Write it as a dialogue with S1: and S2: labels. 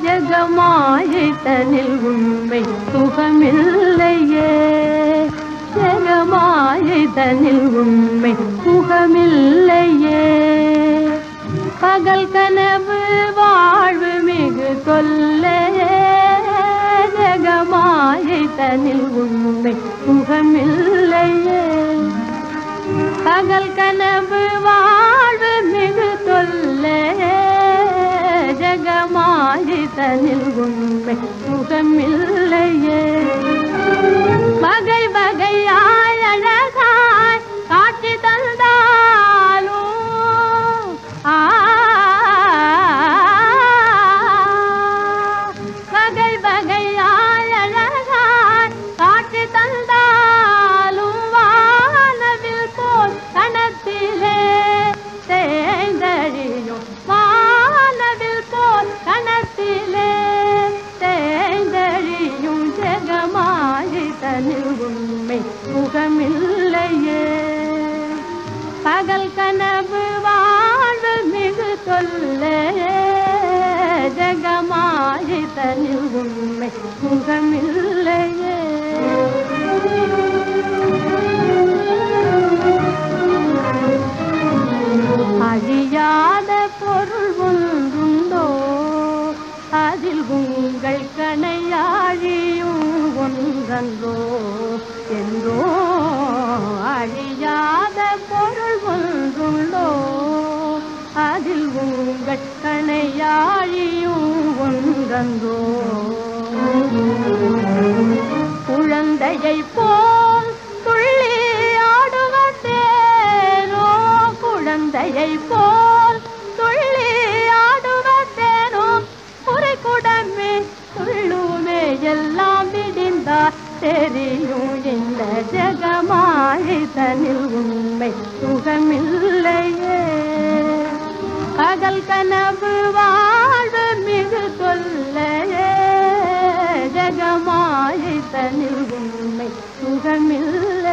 S1: ஜெகமாயிட்டனில் உண்மை சுகமில்லையே ஜெகமாயிட்டனில் உண்மை சுகமில்லையே பகல் கனவு வாழ்வு மிகு தொல்லையே ஜெகமாயிட்டனில் உண்மை சுகமில்லையே பகல் கனவு வாழ்வு மிகு தொல்லையே ஜெகமாயிட்டனில் உண்மை சுகமில்லையே வகை வகையாய் அழகாய் காட்சி தந்தாலும் ஆ, வகை வகையாய் அழகாய் காட்சி தந்தாலும் வானவில் போல் கணத்திலே தேய்ந்தழியும் வானவில் போல் கணத்திலே தேய்ந்தழியும் ஜெகமாயி தனில் உண்மை சுகமில்லையே பகல் கனவு வாழ்வு மிகு தொல்லையே ஜெகமாயி தனில் உண்மை சுகமில்லையே அழியாத பொருள் ஒன்றுண்டோ அதில் உங்கள் கணையாழியும் ஒன்றன்றோ என்றோ அழியாத பொருள் ஒன்றுண்டோ அதில் உங்கள் கணையாழியும் ஒன்றன்றோ குழந்தையை போல் துள்ளி ஆடுவதேனோ குழந்தையை போல் துள்ளி ஆடுவதேனோ குறை குடமே துள்ளுமே எல்லாம் விடிந்தார் தெரியும் இந்த ஜெகமாயி தனில் உண்மை சுகமில்லையே பகல் கனவு வாழ்வு மிகு தொல்லையே ஜெகமாயி தனில் உண்மை சுகமில்லை